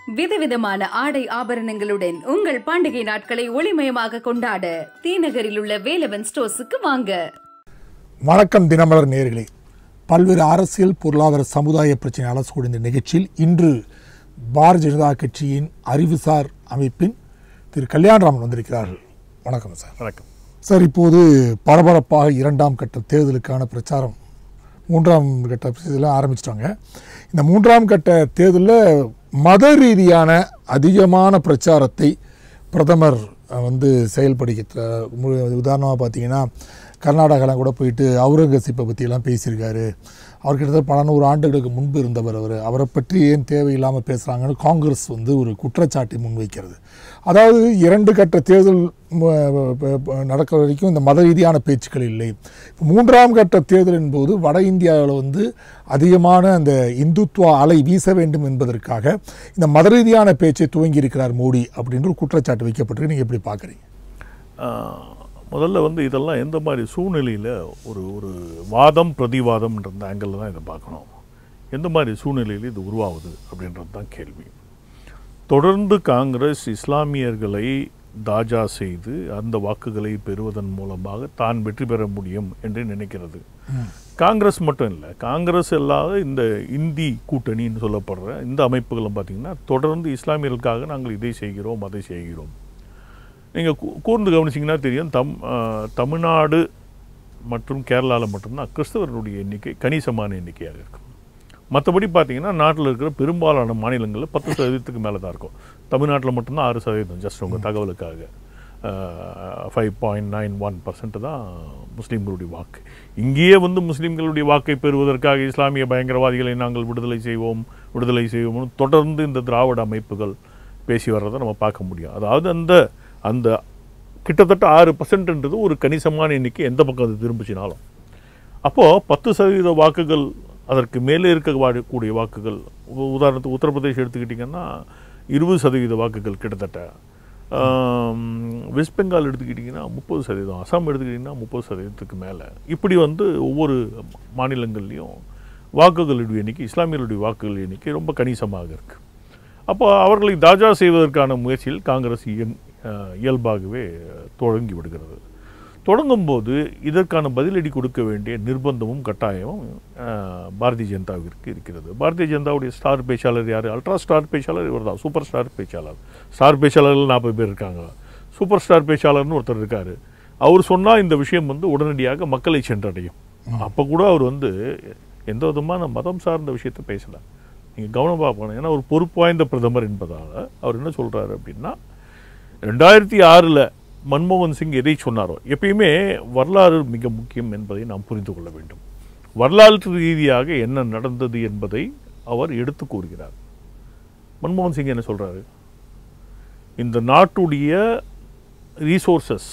விதவிதமான ஆடை ஆபரணங்களுடன் உங்கள் பண்டிகை நாட்களை ஒளிமயமாக கொண்டாட தீநகரில் உள்ள வேலவன் ஸ்டோர்ஸுக்கு வாங்க வணக்கம் தினமலர் நேயர்களே பல்வேறு அரசியல் பொருளாதார சமுதாய பிரச்சனை அலசக்கூடிய இந்த நிகழ்ச்சியில் இன்று பாரதிய ஜனதா கட்சியின் அறிவுசார் அமைப்பின் திரு கல்யாணராமன் வந்திருக்கிறார்கள் வணக்கம் சார் வணக்கம் சார் இப்போது பரபரப்பாக இரண்டாம் கட்ட தேர்தலுக்கான பிரச்சாரம் மூன்றாம் கட்ட தேர்தலில் ஆரம்பிச்சிட்டாங்க இந்த மூன்றாம் கட்ட தேர்தலில் மத ரீதியான அதிகமான பிரச்சாரத்தை பிரதமர் அஹ், வந்து செயல்படுத்த உதாரணமாக பார்த்தீங்கன்னா கர்நாடகாலாம் கூட போயிட்டு அவுரங்கசீப்பை பற்றியெல்லாம் பேசியிருக்காரு அவர் கிட்டத்தட்ட பல நூறு ஆண்டுகளுக்கு முன்பு இருந்தவர் அவர் அவரை பற்றி ஏன் தேவையில்லாமல் பேசுகிறாங்கன்னு காங்கிரஸ் வந்து ஒரு குற்றச்சாட்டை முன்வைக்கிறது அதாவது இரண்டு கட்ட தேர்தல் ம, ப- ப- நடக்கிற வரைக்கும் இந்த மத ரீதியான பேச்சுக்கள் இல்லை இப்போ மூன்றாம் கட்ட தேர்தலின் போது வட இந்தியாவில் வந்து அதிகமான அந்த இந்துத்துவ அலை வீச வேண்டும் என்பதற்காக இந்த மத ரீதியான பேச்சை துவங்கி இருக்கிறார் மோடி அப்படின்ற ஒரு குற்றச்சாட்டு வைக்கப்பட்டிருக்கு நீங்கள் எப்படி பார்க்குறீங்க ஆஹ், முதல்ல வந்து இதெல்லாம் எந்த மாதிரி சூழ்நிலையில் ஒரு ஒரு வாதம் பிரதிவாதம்ன்ற அந்த ஆங்கிளில் தான் இதை பார்க்கணும் எந்த மாதிரி சூழ்நிலையில் இது உருவாகுது அப்படின்றது தான் கேள்வி தொடர்ந்து காங்கிரஸ் இஸ்லாமியர்களை தாஜா செய்து அந்த வாக்குகளை பெறுவதன் மூலமாக தான் வெற்றி பெற முடியும் என்று நினைக்கிறது காங்கிரஸ் மட்டும் இல்லை காங்கிரஸ் இல்லாத இந்த இந்தி கூட்டணின்னு சொல்லப்படுற இந்த அமைப்புகளும் பார்த்திங்கன்னா தொடர்ந்து இஸ்லாமியர்களுக்காக நாங்கள் இதை செய்கிறோம் அதை செய்கிறோம் நீங்கள் கூர்ந்து கவனிச்சிங்கன்னா தெரியும் தம் ஆஹ், தமிழ்நாடு மற்றும் கேரளாவில் மட்டும்தான் கிறிஸ்தவர்களுடைய எண்ணிக்கை கணிசமான எண்ணிக்கையாக இருக்கும் மற்றபடி பார்த்தீங்கன்னா நாட்டில் இருக்கிற பெரும்பாலான மாநிலங்களில் பத்து சதவீதத்துக்கு மேலே தான் இருக்கும் தமிழ்நாட்டில் மட்டும்தான் ஆறு சதவீதம் ஜஸ்ட் உங்கள் தகவலுக்காக five point nine one percent தான் முஸ்லீம்களுடைய வாக்கு இங்கேயே வந்து முஸ்லீம்களுடைய வாக்கை பெறுவதற்காக இஸ்லாமிய பயங்கரவாதிகளை நாங்கள் விடுதலை செய்வோம் விடுதலை செய்வோம்னு தொடர்ந்து இந்த திராவிட அமைப்புகள் பேசி வர்றதை நம்ம பார்க்க முடியும் அதாவது அந்த அந்த கிட்டத்தட்ட ஆறு பர்சன்ட்ன்றது ஒரு கணிசமான எண்ணிக்கை எந்த பக்கம் அது திரும்பிச்சினாலும் அப்போது பத்து சதவீத வாக்குகள் அதற்கு மேலே இருக்கக்கூடிய வாக்குகள் உ- உதாரணத்துக்கு உத்தரப்பிரதேஷ் எடுத்துக்கிட்டிங்கன்னா இருபது சதவீத வாக்குகள் கிட்டத்தட்ட ஆம், வெஸ்ட் பெங்கால் எடுத்துக்கிட்டிங்கன்னா முப்பது சதவீதம் அசாம் எடுத்துக்கிட்டிங்கன்னா முப்பது சதவீதத்துக்கு மேலே இப்படி வந்து ஒவ்வொரு மாநிலங்கள்லேயும் வாக்குகளுடைய எண்ணிக்கை இஸ்லாமியர்களுடைய வாக்குகள் எண்ணிக்கை ரொம்ப கணிசமாக இருக்குது அப்போ அவர்களை தாஜா செய்வதற்கான முயற்சியில் காங்கிரஸ் இயன் அஹ், இயல்பாகவே தொடங்கி விடுகிறது தொடங்கும்போது இதற்கான பதிலடி கொடுக்க வேண்டிய நிர்பந்தமும் கட்டாயமும் அஹ், பாரதிய ஜனதாவிற்கு இருக்கிறது பாரதிய ஜனதாவுடைய ஸ்டார் பேச்சாளர் யார் அல்ட்ரா ஸ்டார் பேச்சாளர் இவர் தான் சூப்பர் ஸ்டார் பேச்சாளர் ஸ்டார் பேச்சாளர்கள் நாற்பது பேர் இருக்காங்க சூப்பர் ஸ்டார் பேச்சாளர்னு ஒருத்தர் இருக்கார் அவர் சொன்னால் இந்த விஷயம் வந்து உடனடியாக மக்களை சென்றடையும் அப்போ கூட அவர் வந்து எந்த விதமான மதம் சார்ந்த விஷயத்தை பேசல நீங்கள் கவனமாக பார்க்கணும் ஏன்னா ஒரு பொறுப்பு வாய்ந்த பிரதமர் என்பதால் அவர் என்ன சொல்கிறாரு அப்படின்னா ரெண்டாயிரத்தி ஆறில் மன்மோகன் சிங் எதை சொன்னாரோ எப்பயுமே வரலாறு மிக முக்கியம் என்பதை நாம் புரிந்து கொள்ள வேண்டும் வரலாற்று ரீதியாக என்ன நடந்தது என்பதை அவர் எடுத்து கூறுகிறார் மன்மோகன் சிங் என்ன சொல்றாரு இந்த நாட்டுடைய ரீசோர்சஸ்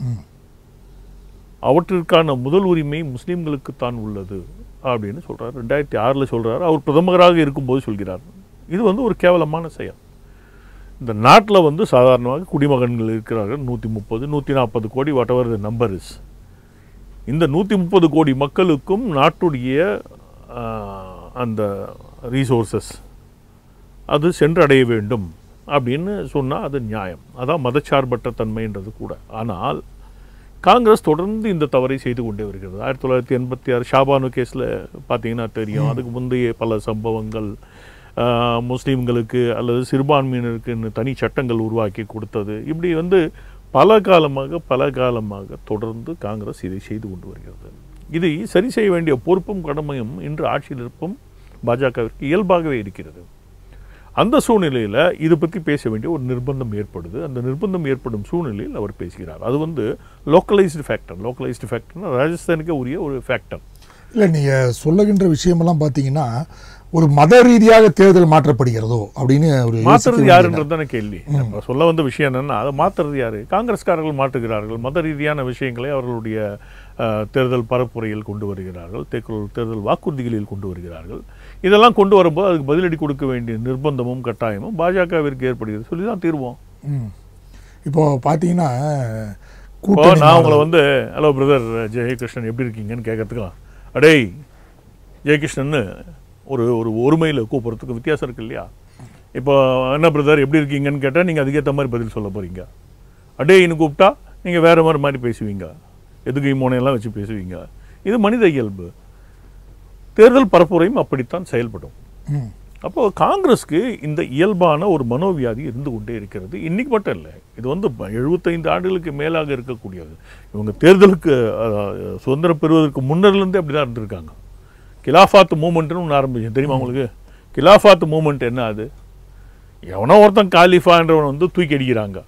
அவற்றிற்கான முதல் உரிமை முஸ்லீம்களுக்கு தான் உள்ளது அப்படின்னு சொல்றாரு ரெண்டாயிரத்தி ஆறில் சொல்றாரு அவர் பிரதமராக இருக்கும்போது சொல்கிறார் இது வந்து ஒரு கேவலமான செயல் இந்த நாட்டில் வந்து சாதாரணமாக குடிமகன்கள் இருக்கிறார்கள் நூற்றி முப்பது நூற்றி நாற்பது கோடி whatever the number is இந்த நூற்றி முப்பது கோடி மக்களுக்கும் நாட்டுடைய ஆஹ், அந்த ரீசோர்சஸ் அது சென்றடைய வேண்டும் அப்படின்னு சொன்னால் அது நியாயம் அதான் மதச்சார்பற்ற தன்மைன்றது கூட ஆனால் காங்கிரஸ் தொடர்ந்து இந்த தவறை செய்து கொண்டே வருகிறது ஆயிரத்தி தொள்ளாயிரத்தி எண்பத்தி ஆறு ஷாபானு கேஸில் பார்த்தீங்கன்னா தெரியும் அதுக்கு முந்தைய பல சம்பவங்கள் ஆஹ், முஸ்லீம்களுக்கு அல்லது சிறுபான்மையினருக்குன்னு தனி சட்டங்கள் உருவாக்கி கொடுத்தது இப்படி வந்து பல காலமாக பல காலமாக தொடர்ந்து காங்கிரஸ் இதை செய்து கொண்டு வருகிறது இதை சரி செய்ய வேண்டிய பொறுப்பும் கடமையும் இன்று ஆட்சியில் இருக்கும் பாஜகவிற்கு இயல்பாகவே இருக்கிறது அந்த சூழ்நிலையில் இது பற்றி பேச வேண்டிய ஒரு நிர்பந்தம் ஏற்படுது அந்த நிர்பந்தம் ஏற்படும் சூழ்நிலையில் அவர் பேசுகிறார் அது வந்து லோக்கலைஸ்டு ஃபேக்டர் லோக்கலைஸ்டு ஃபேக்டர்னா ராஜஸ்தானுக்கு உரிய ஒரு ஃபேக்டர் இல்லை நீங்கள் சொல்லுகின்ற விஷயமெல்லாம் பார்த்தீங்கன்னா ஒரு மத ரீதியாக தேர்தல் மாற்றப்படுகிறதோ அப்படின்னு ஒரு யோசிக்க மாத்துறது வேண்டிய யாருன்றது தானே கேள்வி இப்ப சொல்ல வந்த விஷயம் என்னன்னா அதை மாத்துறது யாரு காங்கிரஸ்காரர்கள் மாற்றுகிறார்கள் மத ரீதியான விஷயங்களை அவர்களுடைய அஹ், தேர்தல் பரப்புரையில் கொண்டு வருகிறார்கள் தேர்தல் தேர்தல் வாக்குறுதிகளில் கொண்டு வருகிறார்கள் இதெல்லாம் கொண்டு வரும்போது அதுக்கு பதிலடி கொடுக்க வேண்டிய நிர்பந்தமும் கட்டாயமும் பாஜகவிற்கு ஏற்படுகிறது சொல்லி தான் தீர்வோம் ம். இப்போ பார்த்தீங்கன்னா இப்போ கூட்டணி நான் மாடல். உங்களை வந்து ஹலோ பிரதர் ஜெயகிருஷ்ணன் எப்படி இருக்கீங்கன்னு கேட்கறதுக்கலாம் அடேய் ஜெயகிருஷ்ணன்னு ஒரு ஒரு ஒருமையில் கூப்பிட்றதுக்கு வித்தியாசம் இருக்கு இல்லையா இப்போ என்ன பிரதர் எப்படி இருக்கீங்கன்னு கேட்டால் நீங்கள் அதுக்கேற்ற மாதிரி பதில் சொல்ல போகிறீங்க அடேன்னு கூப்பிட்டா நீங்கள் வேறு மாதிரி மாதிரி பேசுவீங்க எதுகை மோனையெல்லாம் வச்சு பேசுவீங்க இது மனித இயல்பு தேர்தல் பரப்புரையும் அப்படித்தான் செயல்படும் ம் அப்போ காங்கிரஸ்க்கு இந்த இயல்பான ஒரு மனோவியாதி இருந்து கொண்டே இருக்கிறது இன்னைக்கு மட்டும் இல்லை இது வந்து ப- 75 ஆண்டுகளுக்கு மேலாக இருக்கக்கூடியது இவங்க தேர்தலுக்கு அஹ், சுதந்திரம் பெறுவதற்கு முன்னர்லேருந்தே அப்படி தான் இருந்திருக்காங்க கிலாஃபாத் மூமெண்ட்னு ஒன்று ஆரம்பிச்சு தெரியுமா உங்களுக்கு கிலாஃபாத் மூமெண்ட் என்ன அது எவனோ ஒருத்தன் காலிஃபான்றவன் வந்து தூக்கி அடிக்கிறாங்க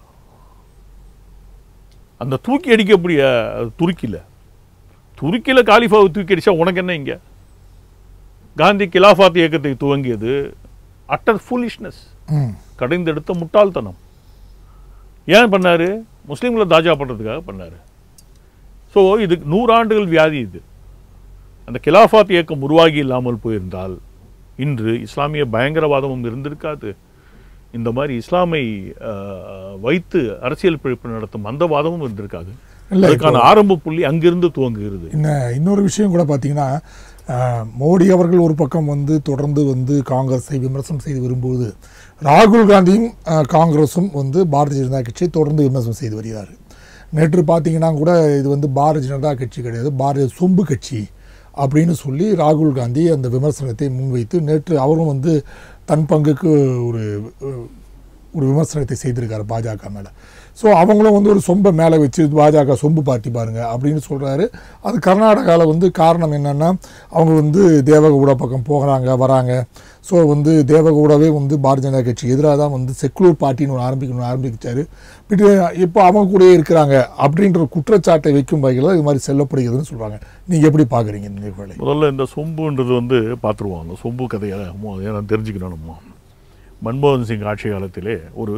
அந்த தூக்கி அடிக்கக்கூடிய அது துருக்கியில் துருக்கியில் காலிஃபாவை தூக்கி அடிச்சா உனக்கு என்ன இங்கே காந்தி கிலாஃபாத் இயக்கத்தை துவங்கியது அட்டர் ஃபூலிஷ்னஸ் ம் கடைந்தெடுத்த முட்டாள்தனம் ஏன் பண்ணாரு முஸ்லீம்களை தாஜா பண்ணுறதுக்காக பண்ணாரு ஸோ இது நூறாண்டுகள் வியாதி இது அந்த கிலாஃபாத் இயக்கம் உருவாகி இல்லாமல் போயிருந்தால் இன்று இஸ்லாமிய பயங்கரவாதமும் இருந்திருக்காது இந்த மாதிரி இஸ்லாமை அஹ், வைத்து அரசியல் பிழைப்பு நடத்தும் அந்த வாதமும் இருந்திருக்காது இல்லை, அதுக்கான ஆரம்ப புள்ளி அங்கிருந்து துவங்குகிறது இன்ன- இன்னொரு விஷயம் கூட பார்த்தீங்கன்னா அஹ், மோடி அவர்கள் ஒரு பக்கம் வந்து தொடர்ந்து வந்து காங்கிரஸை விமர்சனம் செய்து வரும்போது ராகுல் காந்தியும் அஹ், காங்கிரஸும் வந்து பாரதிய ஜனதா கட்சியை தொடர்ந்து விமர்சனம் செய்து வருகிறார் நேற்று பார்த்தீங்கன்னா கூட இது வந்து பாரதிய ஜனதா கட்சி கிடையாது பாரதிய சொம்பு கட்சி அப்படின்னு சொல்லி ராகுல் காந்தி அந்த விமர்சனத்தை முன்வைத்து நேற்று அவரும் வந்து தன் பங்குக்கு ஒரு அஹ், ஒரு விமர்சனத்தை செய்திருக்காரு பாஜக மேலே ஸோ அவங்களும் வந்து ஒரு சொம்பை மேலே வச்சு பாஜக சொம்பு பார்ட்டி பாருங்க அப்படின்னு சொல்கிறாரு அது கர்நாடகாவில் வந்து காரணம் என்னென்னா அவங்க வந்து தேவகவுடா பக்கம் போகிறாங்க வராங்க ஸோ வந்து தேவகவுடாவே வந்து பாரதிய ஜனதா கட்சி எதிராக தான் வந்து செக்குலர் பார்ட்டின்னு ஒன்று ஆரம்பிக்கணும் ஆரம்பிச்சாரு பட் இப்போ அவங்க கூடயே இருக்கிறாங்க அப்படின்ற ஒரு குற்றச்சாட்டை வைக்கும் வகையில் இது மாதிரி செல்லப்படுகிறதுன்னு சொல்கிறாங்க நீங்கள் எப்படி பார்க்குறீங்க இந்த நிகழ்வுகளை முதல்ல இந்த சொம்புன்றது வந்து பார்த்துருவோம் அந்த சொம்பு கதையை மோ- ஏன்னா தெரிஞ்சுக்கணும் நம்ம மன்மோகன் சிங் ஆட்சி காலத்திலே ஒரு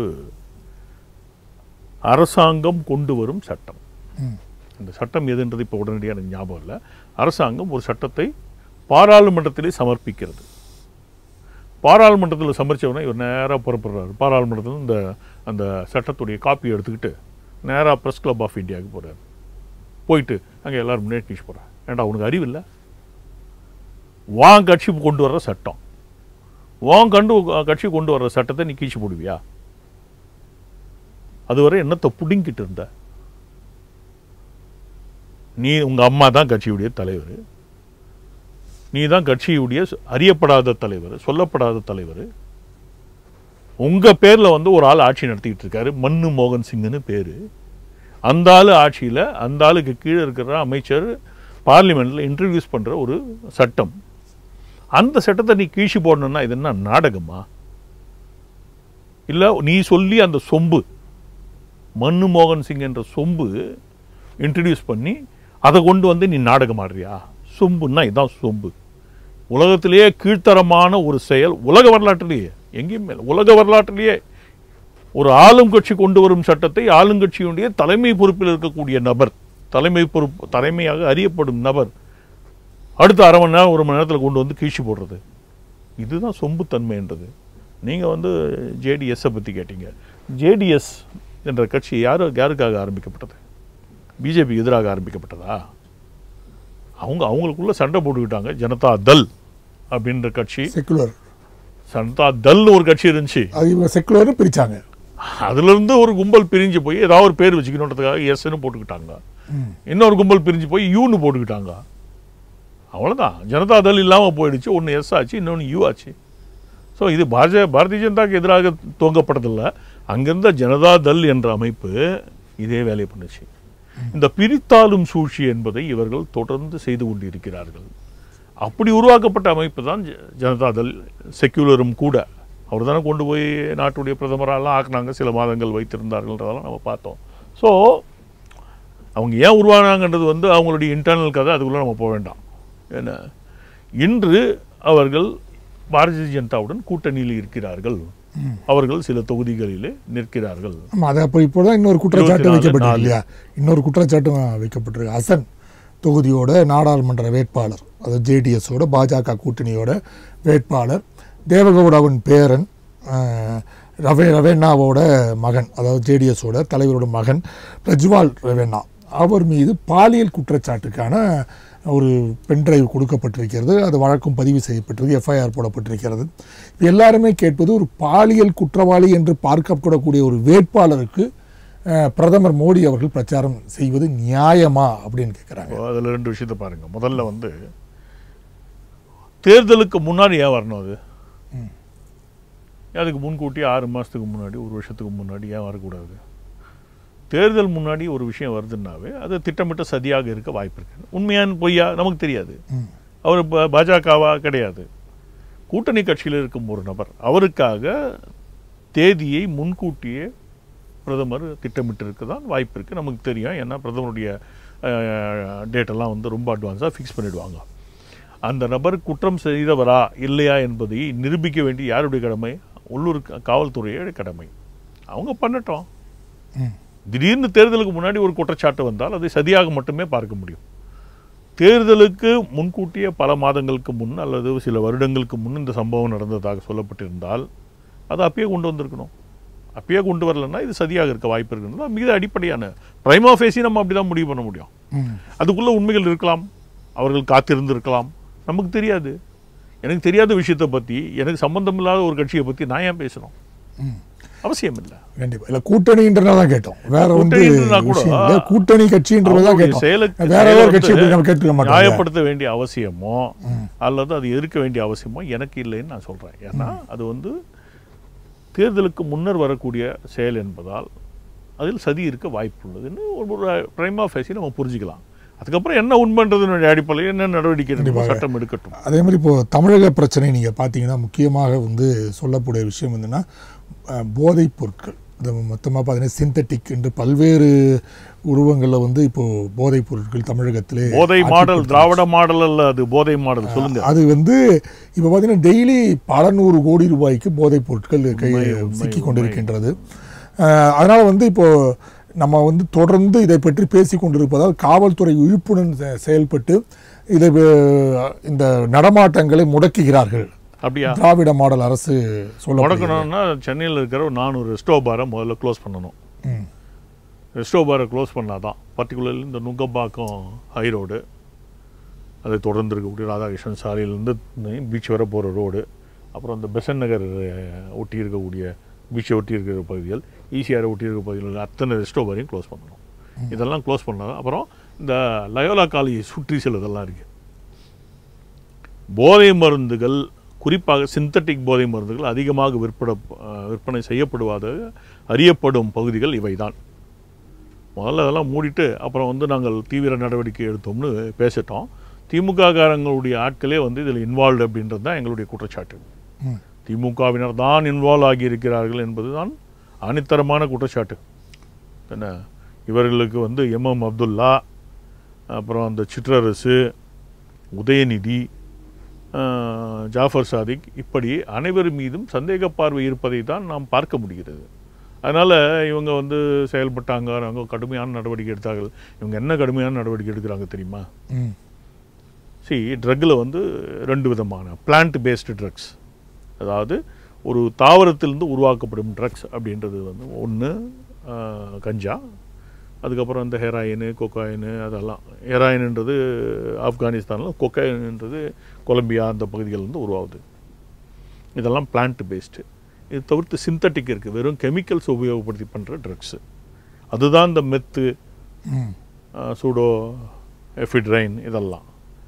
அரசாங்கம் கொண்டு வரும் சட்டம் ம். அந்த சட்டம் எதுன்றது இப்போ உடனடியாக எனக்கு ஞாபகம் இல்லை அரசாங்கம் ஒரு சட்டத்தை பாராளுமன்றத்திலே சமர்ப்பிக்கிறது பாராளுமன்றத்தில் சமர்ப்பிச்சவொடனே இவர் நேராக புறப்படுறாரு பாராளுமன்றத்தில் இந்த அந்த சட்டத்துடைய காப்பியை எடுத்துக்கிட்டு நேராக ப்ரெஸ் கிளப் ஆஃப் இந்தியாவுக்கு போகிறார் போயிட்டு அங்கே எல்லாரும் முன்னாடி நியூஸ் போகிறார் ஏன்டா உனக்கு அறிவு இல்லை வான் கட்சி கொண்டு வர்ற சட்டம் வான் கண்டு கட்சி கொண்டு வர்ற சட்டத்தை நீ கீழ்ச்சி போடுவியா அதுவரை என்னத்தை புடுங்கிட்டு இருந்த நீ உங்க அம்மா தான் கட்சியுடைய தலைவர் நீ தான் கட்சியுடைய ச- அறியப்படாத தலைவர் சொல்லப்படாத தலைவர் உங்க பேர்ல வந்து ஒரு ஆள் ஆட்சி நடத்திக்கிட்டு இருக்காரு மன்னு மோகன் சிங்னு பேரு அந்த ஆளு ஆட்சியில அந்த ஆளுக்கு கீழே இருக்கிற அமைச்சர் பார்லிமெண்ட்ல இன்ட்ரடியூஸ் பண்ற ஒரு சட்டம் அந்த சட்டத்தை நீ கீழ்ச்சி போடணும்னா இது என்ன நாடகமா இல்ல நீ சொல்லி அந்த சொம்பு மன்னு மோகன் சிங் என்ற சொம்பு இன்ட்ரடியூஸ் பண்ணி அதை கொண்டு வந்து நீ நாடகம் ஆடுறியா சொம்புன்னா இதான் சொம்பு உலகத்திலேயே கீழ்த்தரமான ஒரு செயல் உலக வரலாற்றிலேயே எங்கேயுமே இல்லை. உலக வரலாற்றிலேயே ஒரு ஆளும் கட்சி கொண்டு வரும் சட்டத்தை ஆளுங்கட்சியுடைய தலைமை பொறுப்பில் இருக்கக்கூடிய நபர் தலைமை பொறுப்பு தலைமையாக அறியப்படும் நபர் அடுத்த அரை மணி நேரம் ஒரு மணி நேரத்தில் கொண்டு வந்து கீழ்ச்சி போடுறது இதுதான் சொம்புத்தன்மைன்றது நீங்கள் வந்து ஜேடிஎஸ்ஸை பற்றி கேட்டீங்க ஜேடிஎஸ் என்ற கட்சி யாரு யாருக்காக ஆரம்பிக்கப்பட்டது பிஜேபிக்கு எதிராக ஆரம்பிக்கப்பட்டதா அவங்க அவங்களுக்குள்ள சண்டை போட்டுக்கிட்டாங்க ஜனதா தல் அப்படின்ற கட்சி செக்குலர் ஜனதா தல்னு ஒரு கட்சி இருந்துச்சு அது இவங்க செக்குலர்னு பிரித்தாங்க அதுலேருந்து ஒரு கும்பல் பிரிஞ்சு போய் ஏதாவது ஒரு பேர் வச்சுக்கணுன்றதுக்காக எஸ்ன்னு போட்டுக்கிட்டாங்க ம் இன்னொரு கும்பல் பிரிஞ்சு போய் யூன்னு போட்டுக்கிட்டாங்க அவ்வளோதான் ஜனதா தள் இல்லாமல் போயிடுச்சு ஒன்று எஸ் ஆச்சு இன்னொன்று யூ ஆச்சு ஸோ இது பாரதிய பாரதிய ஜனதாக்கு எதிராக துவங்கப்பட்டதில்ல அங்கிருந்த ஜனதா தள் என்ற அமைப்பு இதே வேலையை பண்ணுச்சு இந்த பிரித்தாளும் சூழ்ச்சி என்பதை இவர்கள் தொடர்ந்து செய்து கொண்டிருக்கிறார்கள் அப்படி உருவாக்கப்பட்ட அமைப்பு தான் ஜ- ஜனதா தள் செக்யூலரும் கூட அவர் தானே கொண்டு போய் நாட்டுடைய பிரதமரெல்லாம் ஆக்குனாங்க சில மாதங்கள் வைத்திருந்தார்கள்ன்றதெல்லாம் நம்ம பார்த்தோம் ஸோ அவங்க ஏன் உருவானாங்கன்றது வந்து அவங்களுடைய இன்டர்னல் கதை அதுக்குள்ளே நம்ம போக வேண்டாம் என்ன இன்று அவர்கள் பாரதிய ஜனதாவுடன் கூட்டணியில் இருக்கிறார்கள் அவர்கள் சில தொகுதிகளிலே நிற்கிறார்கள் ஆமாம் அது அப்போ இப்போ தான் இன்னொரு குற்றச்சாட்டு இருபத்தி நாலு, வைக்கப்பட்டிருக்கு நாலு. இல்லையா இன்னொரு குற்றச்சாட்டும் வைக்கப்பட்டிருக்கு ஹசன் தொகுதியோட நாடாளுமன்ற வேட்பாளர் அதாவது ஜேடிஎஸோட பாஜக கூட்டணியோட வேட்பாளர் தேவகவுடாவின் பேரன் அஹ், ரவே ரவேண்ணாவோட மகன் அதாவது ஜேடிஎஸோட தலைவரோட மகன் பிரஜ்வால் ரவேண்ணா அவர் மீது பாலியல் குற்றச்சாட்டுக்கான ஒரு பென்டிரைவ் கொடுக்கப்பட்டிருக்கிறது அது வழக்கும் பதிவு செய்யப்பட்டிருக்கு எஃப்ஐஆர் போடப்பட்டிருக்கிறது இப்ப எல்லாருமே கேட்பது ஒரு பாலியல் குற்றவாளி என்று பார்க்கப்படக்கூடிய ஒரு வேட்பாளருக்கு அஹ், பிரதமர் மோடி அவர்கள் பிரச்சாரம் செய்வது நியாயமா அப்படின்னு கேட்குறாங்க அதில் ரெண்டு விஷயத்தை பாருங்க முதல்ல வந்து தேர்தலுக்கு முன்னாடி ஏன் வரணும் அது அதுக்கு முன்கூட்டி ஆறு மாதத்துக்கு முன்னாடி ஒரு வருஷத்துக்கு முன்னாடி ஏன் வரக்கூடாது தேர்தல் முன்னாடி ஒரு விஷயம் வருதுன்னாவே அது திட்டமிட்ட சதியாக இருக்க வாய்ப்பு இருக்கு உண்மையான பொய்யா நமக்கு தெரியாது ம். அவர் ப- பாஜகவா கிடையாது கூட்டணி கட்சியில் இருக்கும் ஒரு நபர் அவருக்காக தேதியை முன்கூட்டியே பிரதமர் திட்டமிட்டிருக்கு தான் வாய்ப்பு இருக்குது நமக்கு தெரியும் ஏன்னா பிரதமருடைய டேட்டெல்லாம் வந்து ரொம்ப அட்வான்ஸாக ஃபிக்ஸ் பண்ணிடுவாங்க அந்த நபர் குற்றம் செய்தவரா இல்லையா என்பதை நிரூபிக்க வேண்டிய யாருடைய கடமை உள்ளூர் கா- காவல்துறையோட கடமை அவங்க பண்ணட்டும் ம். திடீர்னு தேர்தலுக்கு முன்னாடி ஒரு குற்றச்சாட்டு வந்தால் அதை சதியாக மட்டுமே பார்க்க முடியும் தேர்தலுக்கு முன்கூட்டியே பல மாதங்களுக்கு முன் அல்லது சில வருடங்களுக்கு முன் இந்த சம்பவம் நடந்ததாக சொல்லப்பட்டிருந்தால் அதை அப்பயே கொண்டு வந்திருக்கணும் அப்பயே கொண்டு வரலன்னா இது சதியாக இருக்க வாய்ப்பு இருக்குன்னு மிக அடிப்படையான பிரைமா ஃபேஸி நம்ம அப்படி தான் முடிவு பண்ண முடியும் ம். அதுக்குள்ள உண்மைகள் இருக்கலாம் அவர்கள் காத்திருந்திருக்கலாம் நமக்கு தெரியாது எனக்கு தெரியாத விஷயத்தை பற்றி எனக்கு சம்பந்தம் இல்லாத ஒரு கட்சியை பற்றி நான் ஏன் பேசணும் ம். அவசியம் இல்லை கண்டிப்பா இல்ல கூட்டணின்றதான் கேட்டோம் வேற வந்து கூட்டணின்றதா கூட, விஷயம் இல்ல. கூட்டணி கட்சின்றதான் அவங்களுடைய கேட்டோம் செயலுக்கு- வேற செயலை ஒரு கட்சி வந்து எப்படி நம்ம கேட்டுக்க மாட்டோம் நியாயப்படுத்த வேண்டிய அவசியமோ அல்லது அது எதிர்க்க வேண்டிய அவசியமோ எனக்கு இல்லைன்னு நான் சொல்றேன் ஏன்னா அது வந்து தேர்தலுக்கு முன்னர் வரக்கூடிய செயல் என்பதால் அதில் சதி இருக்க வாய்ப்பு உள்ளதுன்னு ஒரு பிரைமா ஃபேஸி நம்ம புரிஞ்சுக்கலாம் அதுக்கப்புறம் என்ன உண்மைன்றதுனுடைய அடிப்படையில் என்ன நடவடிக்கை எடுக்கணுமோ கண்டிப்பாக. சட்டம் எடுக்கட்டும் அதே மாதிரி இப்போ தமிழக பிரச்சனை நீங்கள் பார்த்தீங்கன்னா முக்கியமாக வந்து சொல்லக்கூடிய விஷயம் என்னன்னா அஹ், போதைப் பொருட்கள் இது மொத்தமாக பார்த்தீங்கன்னா சிந்தட்டிக் என்று பல்வேறு உருவங்களில் வந்து இப்போ போதைப் பொருட்கள் தமிழகத்திலே போதை ஆட்சி மாடல் பொறுத்து- திராவிட மாடல் அல்ல அது போதை மாடல் சொல்லுங்க அது வந்து இப்போ பார்த்தீங்கன்னா டெய்லி பல நூறு கோடி ரூபாய்க்கு போதைப் பொருட்கள் கை உண்மை, உண்மை, சிக்கி கொண்டிருக்கின்றது அஹ், அதனால வந்து இப்போ நம்ம வந்து தொடர்ந்து இதை பற்றி பேசி கொண்டிருப்பதால் காவல்துறை விழிப்புடன் செ- செயல்பட்டு இதை வ- இந்த நடமாட்டங்களை முடக்குகிறார்கள் அப்படியா திராவிட மாடல் அரசு சொல்ல முடக்கணும்னா சென்னையில் இருக்கிற ஒரு நானூறு ரெஸ்டோ பாரை முதல்ல க்ளோஸ் பண்ணணும் ரெஸ்டோ பாரை க்ளோஸ் பண்ணாதான் பர்டிகுலர்லி இந்த நுங்கம்பாக்கம் ஹை ரோடு அதை தொடர்ந்து இருக்கக்கூடிய ராதாகிருஷ்ணன் சாலையிலேருந்து பீச் வரை போகிற ரோடு அப்புறம் இந்த பெசன் நகர் அஹ், ஒட்டி இருக்கக்கூடிய பீச்சை ஒட்டி இருக்கிற பகுதிகள் ஈசிஆரை ஒட்டி இருக்கிற பகுதிகள் அத்தனை ரெஸ்டோ பாரையும் க்ளோஸ் பண்ணணும் இதெல்லாம் க்ளோஸ் பண்ணாதான் அப்புறம் இந்த லயோலா காலேஜ் சுற்றி சிலதெல்லாம் இருக்குது போதை மருந்துகள் குறிப்பாக சிந்தட்டிக் போதை மருந்துகள் அதிகமாக விற்பட அஹ், விற்பனை செய்யப்படுவதாக அறியப்படும் பகுதிகள் இவைதான் முதல்ல அதெல்லாம் மூடிட்டு அப்புறம் வந்து நாங்கள் தீவிர நடவடிக்கை எடுத்தோம்னு பேசிட்டோம் திமுக காரங்களுடைய ஆட்களே வந்து இதில் இன்வால்வ் அப்படின்றது தான் எங்களுடைய குற்றச்சாட்டு ம். திமுகவினர் தான் இன்வால்வ் ஆகியிருக்கிறார்கள் என்பதுதான் ஆணித்தரமான குற்றச்சாட்டு என்ன இவர்களுக்கு வந்து எம்எம் அப்துல்லா அப்புறம் அந்த சிற்றரசு உதயநிதி ஆஹ், ஜாஃபர் சாதிக் இப்படி அனைவர் மீதும் சந்தேக பார்வை இருப்பதை தான் நாம் பார்க்க முடிகிறது அதனால் இவங்க வந்து செயல்பட்டாங்க அவங்க கடுமையான நடவடிக்கை எடுத்தார்கள் இவங்க என்ன கடுமையான நடவடிக்கை எடுக்கிறாங்க தெரியுமா ம் சி ட்ரக்கில் வந்து ரெண்டு விதமான பிளான்ட் பேஸ்டு ட்ரக்ஸ் அதாவது ஒரு தாவரத்திலிருந்து உருவாக்கப்படும் ட்ரக்ஸ் அப்படின்றது வந்து ஒன்று கஞ்சா அதுக்கப்புறம் இந்த ஹெராயின் கொக்காயின் அதெல்லாம் ஹெராயின்ன்றது ஆப்கானிஸ்தானில் கொக்காயின்ன்றது கொலம்பியா அந்த பகுதிகளிலிருந்து உருவாகுது இதெல்லாம் பிளான்ட் பேஸ்டு இது தவிர்த்து சிந்தட்டிக் இருக்குது வெறும் கெமிக்கல்ஸ் உபயோகப்படுத்தி பண்ணுற ட்ரக்ஸு அதுதான் இந்த மெத்து ம் சூடோ எஃபிட்ரைன் இதெல்லாம்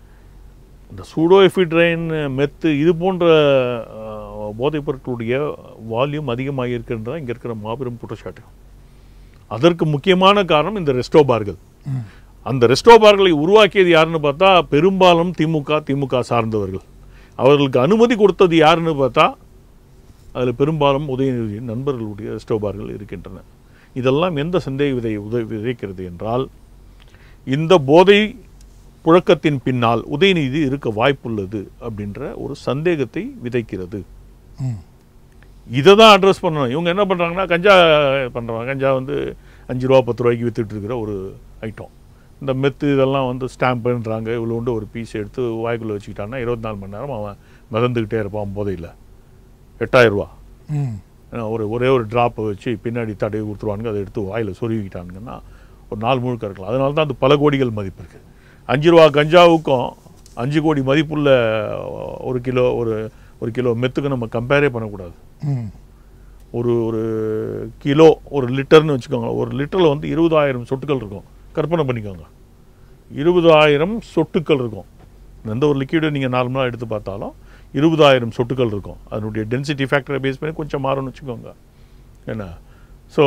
இந்த சூடோ எஃபிட்ரைன் மெத்து இது போன்ற அஹ், போதைப் பொருட்களுடைய வால்யூம் அதிகமாக இருக்கின்றதா இங்கே இருக்கிற மாபெரும் குற்றச்சாட்டு அதற்கு முக்கியமான காரணம் இந்த ரெஸ்டோபார்கள் ம். அந்த ரெஸ்டோபார்களை உருவாக்கியது யாருன்னு பார்த்தா பெரும்பாலும் திமுக திமுக சார்ந்தவர்கள் அவர்களுக்கு அனுமதி கொடுத்தது யாருன்னு பார்த்தா அதில் பெரும்பாலும் உதயநிதியின் நண்பர்களுடைய ரெஸ்டோபார்கள் இருக்கின்றன இதெல்லாம் எந்த சந்தேக விதை உத விதைக்கிறது என்றால் இந்த போதை புழக்கத்தின் பின்னால் உதயநிதி இருக்க வாய்ப்புள்ளது அப்படின்ற ஒரு சந்தேகத்தை விதைக்கிறது ம் இதை தான் அட்ரஸ் பண்ணணும் இவங்க என்ன பண்ணுறாங்கன்னா கஞ்சா பண்ணுறாங்க கஞ்சா வந்து அஞ்சு ரூபா பத்து ரூபாய்க்கு வித்துட்டு இருக்கிற ஒரு ஐட்டம் இந்த மெத்து இதெல்லாம் வந்து ஸ்டாம்புன்றாங்க இவ்வளோ உண்டு ஒரு பீஸ் எடுத்து வாய்க்குள்ளே வச்சுக்கிட்டான்னா இருபத்தி நாலு மணி நேரம் அவன் மிதந்துக்கிட்டே இருப்பான் போதையில் எட்டாயிரம் ரூபா ம் ஏன்னா ஒரு ஒரே ஒரு ட்ராப்பை வச்சு பின்னாடி தடவி கொடுத்துருவானுங்க அதை எடுத்து வாயில் சொருவிக்கிட்டானுங்கன்னா ஒரு நாள் முழுக்க இருக்கலாம் அதனால தான் அது பல கோடிகள் மதிப்பு இருக்குது அஞ்சு ரூபா கஞ்சாவுக்கும் அஞ்சு கோடி மதிப்புள்ள ஒரு கிலோ ஒரு ஒரு கிலோ மெத்துக்கு நம்ம கம்பேரே பண்ணக்கூடாது ம் ஒரு ஒரு கிலோ ஒரு லிட்டர்னு வச்சுக்கோங்க ஒரு லிட்டரில் வந்து இருபதாயிரம் சொட்டுக்கள் இருக்கும் கற்பனை பண்ணிக்கோங்க இருபதாயிரம் சொட்டுக்கள் இருக்கும் எந்த ஒரு லிக்விடை நீங்கள் நார்மலாக எடுத்து பார்த்தாலும் இருபதாயிரம் சொட்டுக்கள் இருக்கும் அதனுடைய டென்சிட்டி ஃபேக்டரை பேஸ் பண்ணி கொஞ்சம் மாறும்னு வச்சுக்கோங்க என்ன ஸோ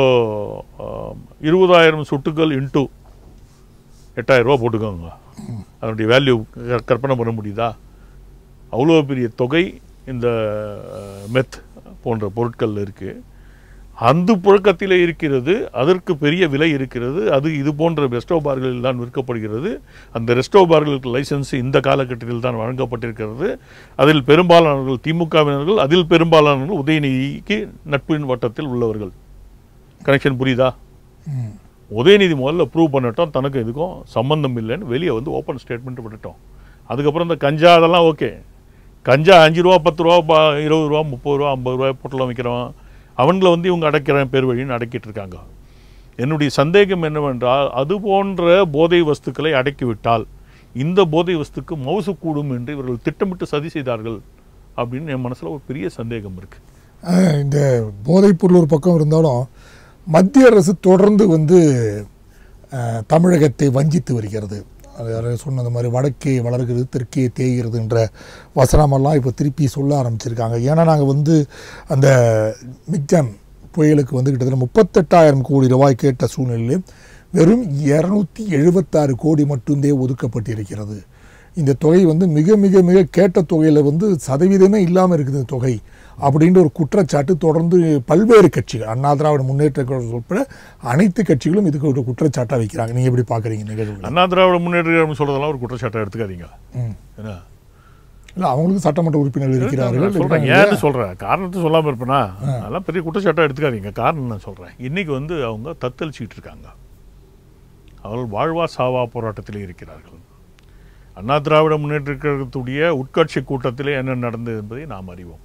இருபதாயிரம் சொட்டுக்கள் இன்ட்டு எட்டாயிரம் ரூபா போட்டுக்கோங்க அதனுடைய வேல்யூ கற்பனை பண்ண முடியுதா அவ்வளோ பெரிய தொகை இந்த மெத் போன்ற பொருட்கள் இருக்குது அந்த புழக்கத்தில் இருக்கிறது அதற்கு பெரிய விலை இருக்கிறது அது இது போன்ற ரெஸ்டோ பார்களில் தான் விற்கப்படுகிறது அந்த ரெஸ்டோ பார்களுக்கு லைசன்ஸ் இந்த காலகட்டத்தில் தான் வழங்கப்பட்டிருக்கிறது அதில் பெரும்பாலானவர்கள் திமுகவினர்கள் அதில் பெரும்பாலானவர்கள் உதயநிதிக்கு நட்பின் வட்டத்தில் உள்ளவர்கள் கனெக்ஷன் புரியுதா ம் உதயநிதி முதல்ல ப்ரூவ் பண்ணட்டும் தனக்கு இதுக்கும் சம்பந்தம் இல்லைன்னு வெளியே வந்து ஓப்பன் ஸ்டேட்மெண்ட் விட்டுட்டோம் அதுக்கப்புறம் இந்த கஞ்சா அதெல்லாம் ஓகே கஞ்சா அஞ்சு ரூபா பத்து ரூபா ப- இருபது ரூபா முப்பது ரூபா ஐம்பது ரூபாய் பொட்டலம் விற்கிறவன் அவங்கள வந்து இவங்க அடைக்கிறேன் பேர் வழின்னு அடக்கிட்டு இருக்காங்க என்னுடைய சந்தேகம் என்னவென்றால் அது போன்ற போதை வஸ்துக்களை அடக்கிவிட்டால் இந்த போதை வஸ்துக்கு மவுசு கூடும் என்று இவர்கள் திட்டமிட்டு சதி செய்தார்கள் அப்படின்னு என் மனசுல ஒரு பெரிய சந்தேகம் இருக்கு அஹ் இந்த போதைப்பொருள் ஒரு பக்கம் இருந்தாலும் மத்திய அரசு தொடர்ந்து வந்து அஹ், தமிழகத்தை வஞ்சித்து வருகிறது அது யாரோ சொன்னது மாதிரி வடக்கே வளர்கிறது தெற்கே தேய்கிறதுன்ற வசனமெல்லாம் இப்போ திருப்பி சொல்ல ஆரம்பிச்சிருக்காங்க ஏன்னா நாங்கள் வந்து அந்த மிக்ஜாம் புயலுக்கு வந்து கிட்டத்தட்ட முப்பத்தெட்டாயிரம் கோடி ரூபாய் கேட்ட சூழ்நிலையில் வெறும் இரநூத்தி எழுபத்தாறு கோடி மட்டுமே ஒதுக்கப்பட்டிருக்கிறது இந்த தொகை வந்து மிக மிக மிக கேட்ட தொகையில் வந்து சதவீதமே இல்லாமல் இருக்குது இந்த தொகை அப்படின்ற ஒரு குற்றச்சாட்டு தொடர்ந்து பல்வேறு கட்சிகள் அண்ணா திராவிட முன்னேற்ற கழகம் உட்பட அனைத்து கட்சிகளும் இதுக்கு ஒரு குற்றச்சாட்டாக வைக்கிறாங்க நீங்கள் எப்படி பார்க்குறீங்க நிகழ்வுகள் அண்ணா திராவிட முன்னேற்ற சொல்றதெல்லாம் ஒரு குற்றச்சாட்டை எடுத்துக்காதீங்க ம் என்ன இல்லை அவங்களுக்கும் சட்டமன்ற உறுப்பினர்கள் இருக்கிறார்கள் நான் சொல்றேன் இருக்காங்க. ஏன்னு சொல்றேன் காரணத்தை சொல்லாம இருப்பேனா அதெல்லாம் பெரிய குற்றச்சாட்டா எடுத்துக்காதீங்க காரணம் நான் சொல்றேன் இன்னைக்கு வந்து அவங்க தத்தளிச்சுட்டு இருக்காங்க அவர்கள் வாழ்வா சாவா போராட்டத்திலே இருக்கிறார்கள் அண்ணா திராவிட முன்னேற்ற கழகத்துடைய உட்கட்சி கூட்டத்திலே என்ன நடந்தது என்பதை நாம் அறிவோம்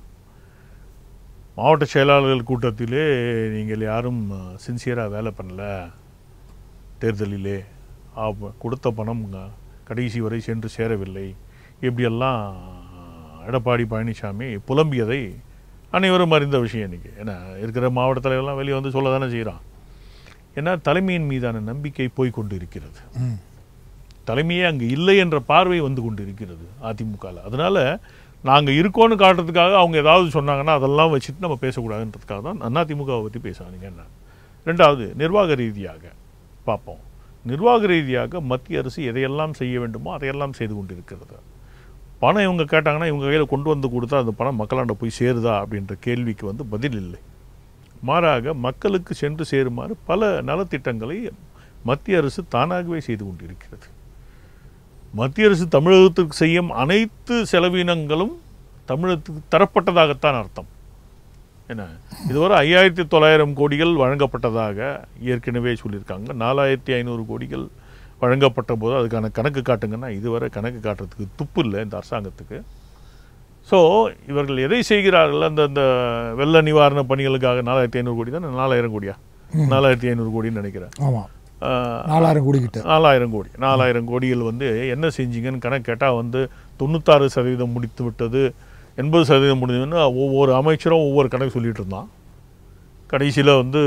மாவட்ட செயலாளர்கள் கூட்டத்திலே நீங்கள் யாரும் சின்சியராக வேலை பண்ணல தேர்தலிலே ஆ- கொடுத்த பணம் அஹ், கடைசி வரை சென்று சேரவில்லை இப்படியெல்லாம் எடப்பாடி பழனிசாமி புலம்பியதை அனைவரும் அறிந்த விஷயம் இன்னைக்கு ஏன்னா இருக்கிற மாவட்ட தலைவர்லாம் வெளியே வந்து சொல்ல தானே செய்கிறான் ஏன்னா தலைமையின் மீதான நம்பிக்கை போய் கொண்டு இருக்கிறது ம் தலைமையே அங்கே இல்லை என்ற பார்வை வந்து கொண்டு இருக்கிறது அதிமுகவில் அதனால நாங்கள் இருக்கோன்னு காட்டுறதுக்காக அவங்க ஏதாவது சொன்னாங்கன்னா அதெல்லாம் வச்சுட்டு நம்ம பேசக்கூடாதுன்றதுக்காக தான் அதிமுகவை பற்றி பேசுகிறாங்க என்ன ரெண்டாவது நிர்வாக ரீதியாக பார்ப்போம் நிர்வாக ரீதியாக மத்திய அரசு எதையெல்லாம் செய்ய வேண்டுமோ அதையெல்லாம் செய்து கொண்டிருக்கிறது பணம் இவங்க கேட்டாங்கன்னா இவங்க கையில் கொண்டு வந்து கொடுத்தா அந்த பணம் மக்களாண்ட போய் சேருதா அப்படின்ற கேள்விக்கு வந்து பதில் இல்லை மாறாக மக்களுக்கு சென்று சேருமாறு பல நலத்திட்டங்களை மத்திய அரசு தானாகவே செய்து கொண்டிருக்கிறது மத்திய அரசு தமிழகத்திற்கு செய்யும் அனைத்து செலவினங்களும் தமிழகத்துக்கு தரப்பட்டதாகத்தான் அர்த்தம் என்ன இதுவரை ஐயாயிரத்தி தொள்ளாயிரம் கோடிகள் வழங்கப்பட்டதாக ஏற்கனவே சொல்லியிருக்காங்க நாலாயிரத்தி ஐநூறு கோடிகள் வழங்கப்பட்ட போது அதுக்கான கணக்கு காட்டுங்கன்னா இதுவரை கணக்கு காட்டுறதுக்கு துப்பு இல்லை இந்த அரசாங்கத்துக்கு ஸோ இவர்கள் எதை செய்கிறார்கள் அந்த அந்த வெள்ள நிவாரண பணிகளுக்காக நாலாயிரத்தி ஐநூறு கோடி தான் நாலாயிரம் கோடியா நாலாயிரத்தி ஐநூறு கோடின்னு நினைக்கிறேன் ஆமாம் ஆஹ், நாலாயிரம் கோடி கிட்ட நாலாயிரம் கோடி நாலாயிரம் கோடிகள் வந்து என்ன செஞ்சீங்கன்னு கணக்கு கேட்டால் வந்து தொண்ணூத்தாறு சதவீதம் முடித்து விட்டது எண்பது சதவீதம் முடிஞ்சதுன்னு ஒவ்வொரு அமைச்சரும் ஒவ்வொரு கணக்கு சொல்லிட்டு இருந்தான் கடைசியில் வந்து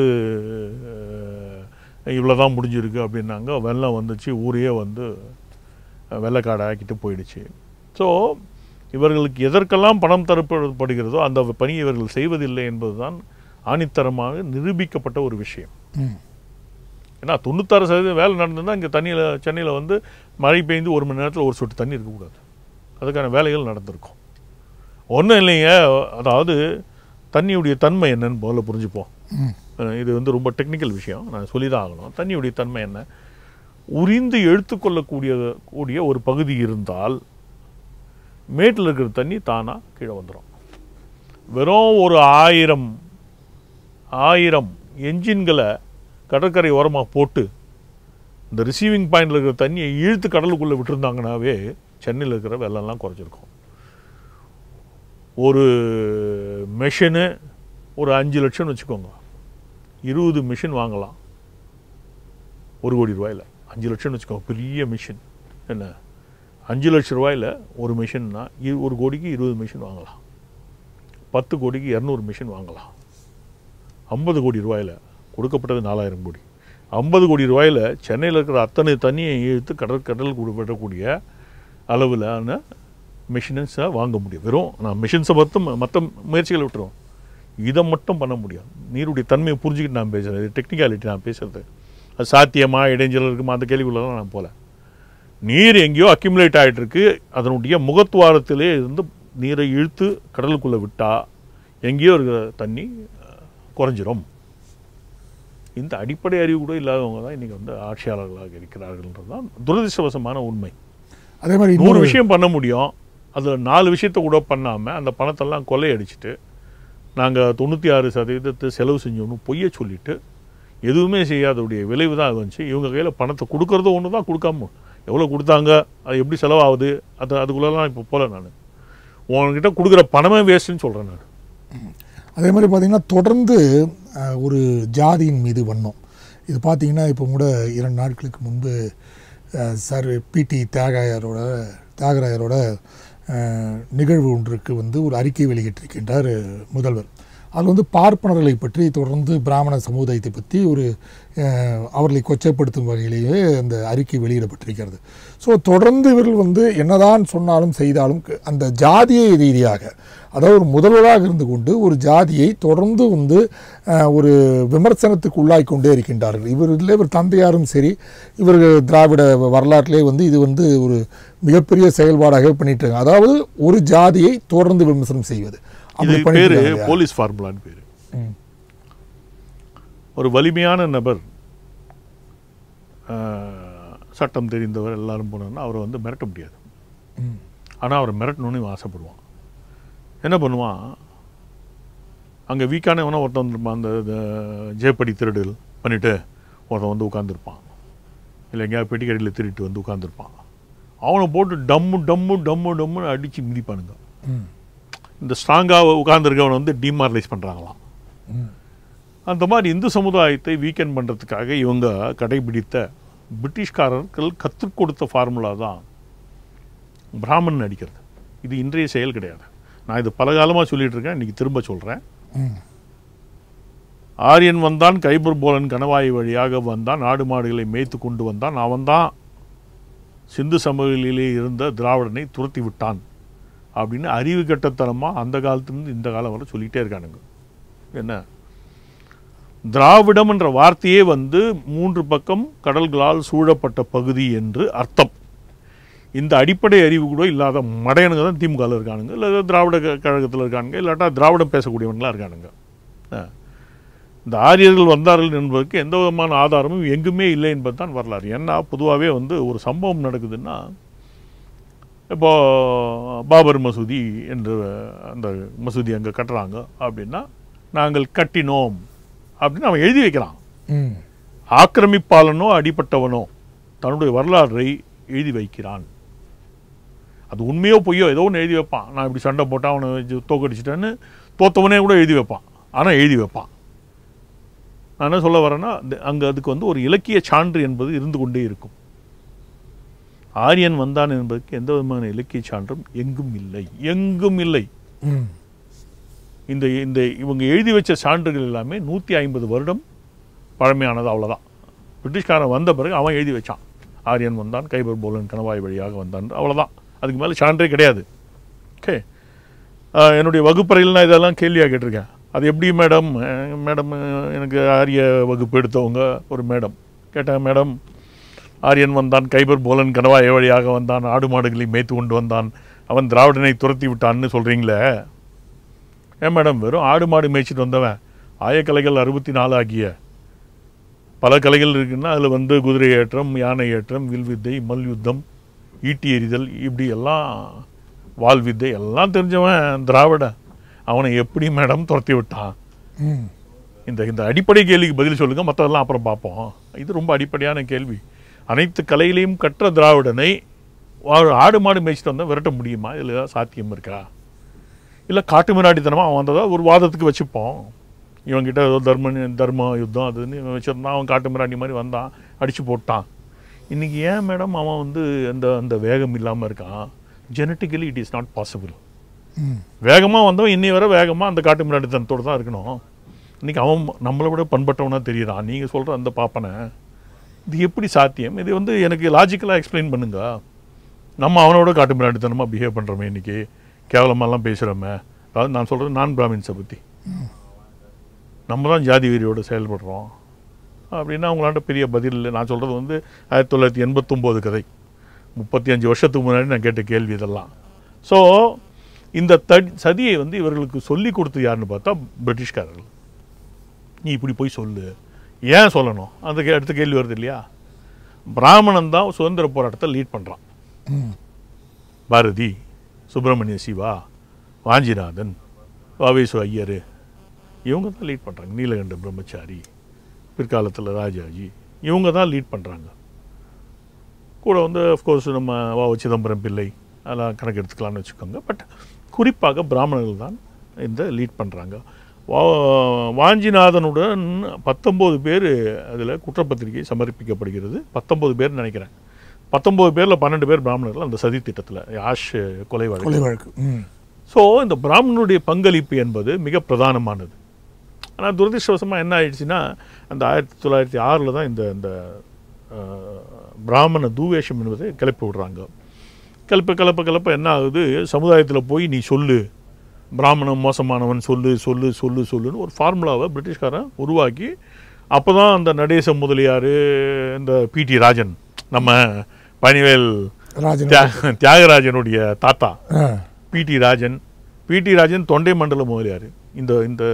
இவ்வளோ தான் முடிஞ்சிருக்கு அப்படின்னாங்க வெள்ளம் வந்துச்சு ஊரையே வந்து அஹ், வெள்ளைக்காடை ஆக்கிட்டு போயிடுச்சு ஸோ இவர்களுக்கு எதற்கெல்லாம் பணம் தரப்படுகிறதோ அந்த பணியை இவர்கள் செய்வதில்லை என்பதுதான் ஆணித்தரமாக நிரூபிக்கப்பட்ட ஒரு விஷயம் ம் ஏன்னா தொண்ணூத்தாறு சதவீதம் வேலை நடந்ததுன்னா இங்கே தண்ணியில் சென்னையில் வந்து மழை பெய்ந்து ஒரு மணி நேரத்தில் ஒரு சொட்டு தண்ணி இருக்கக்கூடாது அதுக்கான வேலைகள் நடந்திருக்கும் ஒன்றும் இல்லைங்க அதாவது தண்ணியுடைய தன்மை என்னன்னு முதல்ல புரிஞ்சுப்போம் ம் அஹ் இது வந்து ரொம்ப டெக்னிக்கல் விஷயம் நான் சொல்லி தான் ஆகணும் தண்ணியுடைய தன்மை என்ன உரிந்து எடுத்துக்கொள்ளக்கூடிய கூடிய ஒரு பகுதி இருந்தால் மேட்டில் இருக்கிற தண்ணி தானாக கீழே வந்துடும் வெறும் ஒரு ஆயிரம் ஆயிரம் என்ஜின்களை கடற்கரை ஓரமாக போட்டு இந்த ரிசீவிங் பாயிண்டில் இருக்கிற தண்ணியை இழுத்து கடலுக்குள்ளே விட்டுருந்தாங்கனாவே சென்னையில் இருக்கிற வெள்ளம்லாம் குறைஞ்சிருக்கும் ஒரு மெஷினு ஒரு அஞ்சு லட்சம்னு வச்சுக்கோங்க இருபது மிஷின் வாங்கலாம் ஒரு கோடி ரூபாயில் அஞ்சு லட்சம்னு வச்சுக்கோங்க பெரிய மிஷின் என்ன அஞ்சு லட்ச ரூபாயில் ஒரு மிஷின்னா இரு ஒரு கோடிக்கு இருபது மிஷின் வாங்கலாம் பத்து கோடிக்கு இரநூறு மிஷின் வாங்கலாம் ஐம்பது கோடி ரூபாயில் கொடுக்கப்பட்டது நாலாயிரம் கோடி ஐம்பது கோடி ரூபாயில் சென்னையில் இருக்கிற அத்தனை தண்ணியை இழுத்து கடல் கடல் விடக்கூடிய அளவிலான மிஷின்ஸை வாங்க முடியும் வெறும் நான் மிஷின்ஸை மட்டும் மற்ற முயற்சிகளை விட்டுருவோம் இதை மட்டும் பண்ண முடியும் நீருடைய தன்மையை புரிஞ்சுக்கிட்டு நான் பேசுகிறேன் இது டெக்னிக்காலிட்டி நான் பேசுறது அது சாத்தியமா இடைஞ்சல் இருக்குமா அந்த கேள்விக்குள்ளலாம் நான் போகல நீர் எங்கேயோ அக்யூமுலேட் ஆகிட்டு இருக்கு அதனுடைய முகத்துவாரத்திலே இருந்து நீரை இழுத்து கடலுக்குள்ளே விட்டா எங்கேயோ இருக்கிற தண்ணி அஹ், குறைஞ்சிரும் இந்த அடிப்படை அறிவு கூட இல்லாதவங்க தான் இன்றைக்கி வந்து ஆட்சியாளர்களாக இருக்கிறார்கள்ன்றது தான் துரதிருஷ்டவசமான உண்மை அதே மாதிரி நூறு இன்னொரு விஷயம் பண்ண முடியும் அதில் நாலு விஷயத்த கூட பண்ணாமல் அந்த பணத்தெல்லாம் கொள்ளையடிச்சிட்டு நாங்கள் தொண்ணூற்றி ஆறு சதவீதத்தை செலவு செஞ்சோன்னு பொய்யை சொல்லிட்டு எதுவுமே செய்யாதவுடைய விளைவு தான் அது வந்துச்சு இவங்க கையில் பணத்தை கொடுக்கறது ஒன்று தான் கொடுக்காம எவ்வளோ கொடுத்தாங்க அது எப்படி செலவாகுது அது அதுக்குள்ளெல்லாம் இப்போ போகல நான் உங்ககிட்ட கொடுக்குற பணமே வேஸ்ட்டுன்னு சொல்கிறேன் நான் அதே மாதிரி பார்த்தீங்கன்னா தொடர்ந்து அஹ், ஒரு ஜாதியின் மீது வண்ணம் இது பார்த்தீங்கன்னா இப்போ கூட இரண்டு நாட்களுக்கு முன்பு அஹ், சார் பிடி தியாகராயரோட தியாகராயரோட அஹ், நிகழ்வு ஒன்றுக்கு வந்து ஒரு அறிக்கை வெளியிட்டிருக்கின்றார் முதல்வர் அதில் வந்து பார்ப்பனர்களை பற்றி தொடர்ந்து பிராமண சமுதாயத்தை பற்றி ஒரு அஹ், அவர்களை கொச்சைப்படுத்தும் வகையிலேயே அந்த அறிக்கை வெளியிடப்பட்டிருக்கிறது ஸோ தொடர்ந்து இவர்கள் வந்து என்னதான் சொன்னாலும் செய்தாலும் க- அந்த ஜாதிய ரீதியாக அதாவது ஒரு முதல்வராக இருந்து கொண்டு ஒரு ஜாதியை தொடர்ந்து வந்து அஹ், ஒரு விமர்சனத்துக்கு உள்ளாய் கொண்டே இருக்கின்றார்கள் இவரில் இவர் தந்தையாரும் சரி இவர் திராவிட வரலாற்றிலே வந்து இது வந்து ஒரு மிகப்பெரிய செயல்பாடாக பண்ணிட்டு இருக்காங்க அதாவது ஒரு ஜாதியை தொடர்ந்து விமர்சனம் செய்வது இது அப்படி பேர் பண்ணிட்டு இருக்காங்க. போலீஸ் ஃபார்முலான்னு பேர் ம். ஒரு வலிமையான நபர் ஆஹ், சட்டம் தெரிந்தவர் எல்லாரும் போனோன்னா அவரை வந்து மிரட்ட முடியாது ம். ஆனால் அவரை மிரட்டணும்னு இவன் ஆசைப்படுவான் என்ன பண்ணுவான் அங்கே வீக்கானவனா ஒருத்தன் வந்துருப்பான் அந்த இந்த ஜேப்படி திருடல் பண்ணிவிட்டு ஒருத்தன் வந்து உட்காந்துருப்பான் இல்லை எங்கேயாவது பெட்டிக்கடையில் திருட்டு வந்து உட்காந்துருப்பான் அவனை போட்டு டம்மு டம்மு டம்மு டம்முன்னு அடித்து மிதிப்பானுங்க ம். இந்த ஸ்ட்ராங்காக உட்காந்துருக்கவனை வந்து டிமாரலைஸ் பண்ணுறாங்களாம் ம். அந்த மாதிரி இந்து சமுதாயத்தை வீக்கெண்ட் பண்ணுறதுக்காக இவங்க கடைபிடித்த பிரிட்டிஷ்காரர்கள் கற்றுக் கொடுத்த ஃபார்முலா தான் பிராமணன் அடிக்கிறது இது இன்றைய செயல் கிடையாது நான் இது பல காலமாக சொல்லிட்டு இருக்கேன் இன்னைக்கு திரும்ப சொல்கிறேன் ம். ஆரியன் வந்தான் கைபர் போலன் கணவாய் வழியாக வந்தான் நாடு மாடுகளை மேய்த்து கொண்டு வந்தான் அவன் தான் சிந்து சமவெளியிலே இருந்த திராவிடனை துரத்தி விட்டான் அப்படின்னு அறிவு கட்டத்தனமாக அந்த காலத்துலேருந்து இந்த காலம் வரை சொல்லிகிட்டே இருக்கானுங்க என்ன திராவிடம் என்ற வார்த்தையே வந்து மூன்று பக்கம் கடல்களால் சூழப்பட்ட பகுதி என்று அர்த்தம் இந்த அடிப்படை அறிவு கூட இல்லாத மடையனுங்க தான் திமுகவில் இருக்கானுங்க இல்லை திராவிட க- கழகத்தில் இருக்கானுங்க இல்லாட்டா திராவிடம் பேசக்கூடியவங்களா இருக்கானுங்க ஆ. இந்த ஆரியர்கள் வந்தார்கள் என்பதற்கு எந்த விதமான ஆதாரமும் எங்குமே இல்லை என்பது தான் வரலாறு ஏன்னா பொதுவாகவே வந்து ஒரு சம்பவம் நடக்குதுன்னா இப்போ பாபர் மசூதி என்று அந்த மசூதி அங்கே கட்டுறாங்க அப்படின்னா நாங்கள் கட்டினோம் அப்படின்னு அவன் எழுதி வைக்கிறான் ம். ஆக்கிரமிப்பாளனோ அடிப்பட்டவனோ தன்னுடைய வரலாறை எழுதி வைக்கிறான் அது உண்மையோ பொய்யோ ஏதோ ஒன்று எழுதி வைப்பான் நான் இப்படி சண்டை போட்டால் அவனை வச்சு தோக்கடிச்சிட்டேன்னு தோத்தவனே கூட எழுதி வைப்பான் ஆனால் எழுதி வைப்பான் நான் என்ன சொல்ல வரேன்னா அங்கே அதுக்கு வந்து ஒரு இலக்கிய சான்று என்பது இருந்து கொண்டே இருக்கும் ஆரியன் வந்தான் என்பதற்கு எந்த விதமான இலக்கிய சான்றும் எங்கும் இல்லை எங்கும் இல்லை ம். இந்த இந்த இவங்க எழுதி வச்ச சான்றுகள் எல்லாமே நூற்றி ஐம்பது வருடம் பழமையானது அவ்வளோதான் பிரிட்டிஷ்காரன் வந்த பிறகு அவன் எழுதி வச்சான் ஆரியன் வந்தான் கைபர் போலன் கணவாய் வழியாக வந்தான் அவ்வளோதான் அதுக்கு மேலே சான்றே கிடையாது ஓகே என்னுடைய வகுப்பறையில் நான் இதெல்லாம் கேள்வியாக கேட்டிருக்கேன் அது எப்படி மேடம் அஹ், மேடம் அஹ், எனக்கு ஆரிய வகுப்பு எடுத்தவங்க ஒரு மேடம் கேட்டேன் மேடம் ஆரியன் வந்தான் கைபர் போலன் கணவாய் வழியாக வந்தான் ஆடு மாடுகளை மேய்த்து கொண்டு வந்தான் அவன் திராவிடனை துரத்தி விட்டான்னு சொல்கிறீங்களே ஏன் மேடம் வெறும் ஆடு மாடு மேய்ச்சிட்டு வந்தவன் ஆயக்கலைகள் அறுபத்தி நாலு ஆகிய பல கலைகள் இருக்குன்னா அதில் வந்து குதிரை ஏற்றம் யானை ஏற்றம் வில் வித்தை மல் யுத்தம் ஈட்டி எறிதல் இப்படி எல்லாம் வால் வித்தை எல்லாம் தெரிஞ்சவன் திராவிட அவனை எப்படி மேடம் துரத்தி விட்டான் ம். இந்த இந்த அடிப்படை கேள்விக்கு பதில் சொல்லுங்க மற்றதெல்லாம் அப்புறம் பார்ப்போம் இது ரொம்ப அடிப்படையான கேள்வி அனைத்து கலையிலையும் கற்ற திராவிடனை வா- ஆடு மாடு மேய்ச்சிட்டு வந்தால் விரட்ட முடியுமா இதில் ஏதாவது சாத்தியம் இருக்கா இல்லை காட்டு மிராட்டித்தனமாக அவன் வந்ததா ஒரு வாதத்துக்கு வச்சுப்போம் இவன்கிட்ட ஏதோ தர்ம தர்ம யுத்தம் அதுன்னு இவன் வச்சிருந்தான் அவன் காட்டு மிராண்டி மாதிரி வந்தான் அடித்து போட்டான் இன்னைக்கு ஏன் மேடம் அவன் வந்து அந்த அந்த வேகம் இல்லாமல் இருக்கான் genetically it is not possible ம் வேகமாக வந்தவன் இன்னி வரை வேகமாக அந்த காட்டு மிராண்டித்தனத்தோடு தான் இருக்கணும் இன்னைக்கு அவன் நம்மளை விட பண்பட்டவனா தெரியறான் நீங்கள் சொல்கிற அந்த பாப்பனை இது எப்படி சாத்தியம் இது வந்து எனக்கு லாஜிக்கலாக எக்ஸ்பிளைன் பண்ணுங்க நம்ம அவனோட காட்டு மிராண்டித்தனமாக பிஹேவ் பண்ணுறோமே இன்னைக்கு கேவலமாலாம் பேசுகிறோமே அதாவது நான் சொல்கிறது நான் பிராமின்ஸை பற்றி நம்ம தான் ஜாதி வெறியோட செயல்படுறோம் அப்படின்னா அவங்களாண்ட பெரிய பதில் இல்லை நான் சொல்கிறது வந்து ஆயிரத்தி தொள்ளாயிரத்தி எண்பத்தொம்போது கதை முப்பத்தி அஞ்சு வருஷத்துக்கு முன்னாடி நான் கேட்ட கேள்வி இதெல்லாம் ஸோ இந்த தடி சதியை வந்து இவர்களுக்கு சொல்லி கொடுத்தது யாருன்னு பார்த்தா பிரிட்டிஷ்காரர்கள் நீ இப்படி போய் சொல்லு ஏன் சொல்லணும் அந்த கே- அடுத்த கேள்வி வருது இல்லையா பிராமணன் தான் சுதந்திர போராட்டத்தை லீட் பண்ணுறான் ம் பாரதி சுப்பிரமணிய சிவா வாஞ்சிநாதன் வாவேசு ஐயர் இவங்க தான் லீட் பண்ணுறாங்க நீலகண்ட பிரம்மச்சாரி பிற்காலத்தில் ராஜாஜி இவங்க தான் லீட் பண்ணுறாங்க கூட வந்து அஃப்கோர்ஸ் நம்ம வா சிதம்பரம் பிள்ளை அதெல்லாம் கணக்கு எடுத்துக்கலாம்னு வச்சுக்கோங்க பட் குறிப்பாக பிராமணர்கள் தான் இந்த லீட் பண்ணுறாங்க வா வாஞ்சிநாதனுடன் பத்தொம்போது பேர் அதில் குற்றப்பத்திரிகை சமர்ப்பிக்கப்படுகிறது பத்தொம்போது பேர் நினைக்கிறேன் பத்தொம்போது பேரில் பன்னெண்டு பேர் பிராமணர்கள் அந்த சதி திட்டத்தில் யாஷ் கொலை வழக்கு கொலை வழக்கு ம் ஸோ இந்த பிராமணனுடைய பங்களிப்பு என்பது மிக பிரதானமானது ஆனால் துரதிருஷ்டவசமாக என்ன ஆயிடுச்சுன்னா அந்த ஆயிரத்தி தொள்ளாயிரத்தி ஆறில் தான் இந்த இந்த அஹ், பிராமண தூவேஷம் என்பதை கிளப்பி விடுறாங்க கிளப்ப கிளப்ப கிளப்ப என்ன ஆகுது சமுதாயத்தில் போய் நீ சொல்லு பிராமணன் மோசமானவன் சொல்லு சொல்லு சொல்லு சொல்லுன்னு ஒரு ஃபார்முலாவை பிரிட்டிஷ்காரன் உருவாக்கி அப்போ தான் அந்த நடேச முதலியார் இந்த பிடி ராஜன் நம்ம பனிவேல் ராஜன் தியா- தியாகராஜனுடைய தாத்தா ஆ பிடி ராஜன் பிடி ராஜன் தொண்டை மண்டல முதலியார் இந்த இந்த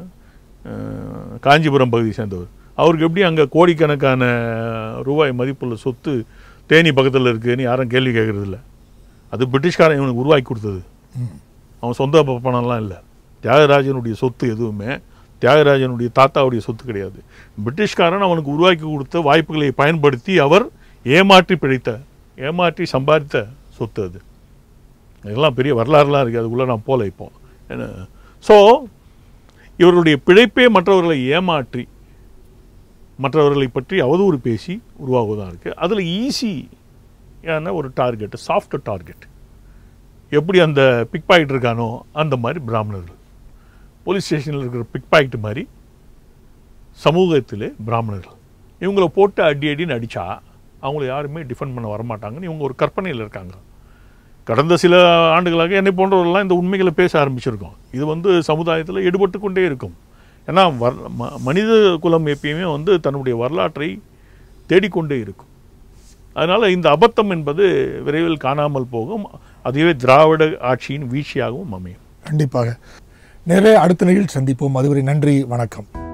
அஹ், காஞ்சிபுரம் பகுதியை சேர்ந்தவர் அவருக்கு எப்படி அங்கே கோடிக்கணக்கான ரூபாய் மதிப்புள்ள சொத்து தேனி பக்கத்தில் இருக்குன்னு யாரும் கேள்வி கேட்கறது இல்ல அது பிரிட்டிஷ்காரன் இவனுக்கு உருவாக்கி கொடுத்தது அவன் சொந்த ப- பணம்லாம் இல்லை தியாகராஜனுடைய சொத்து எதுவுமே தியாகராஜனுடைய தாத்தாவுடைய சொத்து கிடையாது பிரிட்டிஷ்காரன் அவனுக்கு உருவாக்கி கொடுத்த வாய்ப்புகளை பயன்படுத்தி அவர் ஏமாற்றி பிழைத்த ஏமாற்றி சம்பாதித்த சொத்து அது இதெல்லாம் பெரிய வரலாறுலாம் இருக்குது அதுக்குள்ளே நான் போல இப்போ என்ன ஸோ இவர்களுடைய பிழைப்பே மற்றவர்களை ஏமாற்றி மற்றவர்களை பற்றி அவதூறு பேசி உருவாகுவதாக இருக்குது அதில் ஈஸியான ஒரு டார்கெட் சாஃப்ட் டார்கெட் எப்படி அந்த பிக் பாக்கெட் இருக்கானோ அந்த மாதிரி பிராமணர்கள் போலீஸ் ஸ்டேஷனில் இருக்கிற பிக் பாக்கெட் மாதிரி சமூகத்திலே பிராமணர்கள் இவங்கள போட்டு அடி அடின்னு அடித்தா அவங்கள யாருமே டிஃபெண்ட் பண்ண வரமாட்டாங்கன்னு இவங்க ஒரு கற்பனையில் இருக்காங்க கடந்த சில ஆண்டுகளாக என்னை போன்றவர்கள்லாம் இந்த உண்மைகளை பேச ஆரம்பிச்சிருக்கோம் இது வந்து சமுதாயத்தில் எடுபட்டு கொண்டே இருக்கும் ஏன்னா வர் ம- மனித குலம் எப்பயுமே வந்து தன்னுடைய வரலாற்றை தேடிக்கொண்டே இருக்கும் அதனால் இந்த அபத்தம் என்பது விரைவில் காணாமல் போகும் அதுவே திராவிட ஆட்சியின் வீழ்ச்சியாகவும் அமையும் கண்டிப்பாக நேரே அடுத்த நிகழ்ச்சி சந்திப்போம் அதுவரை நன்றி வணக்கம்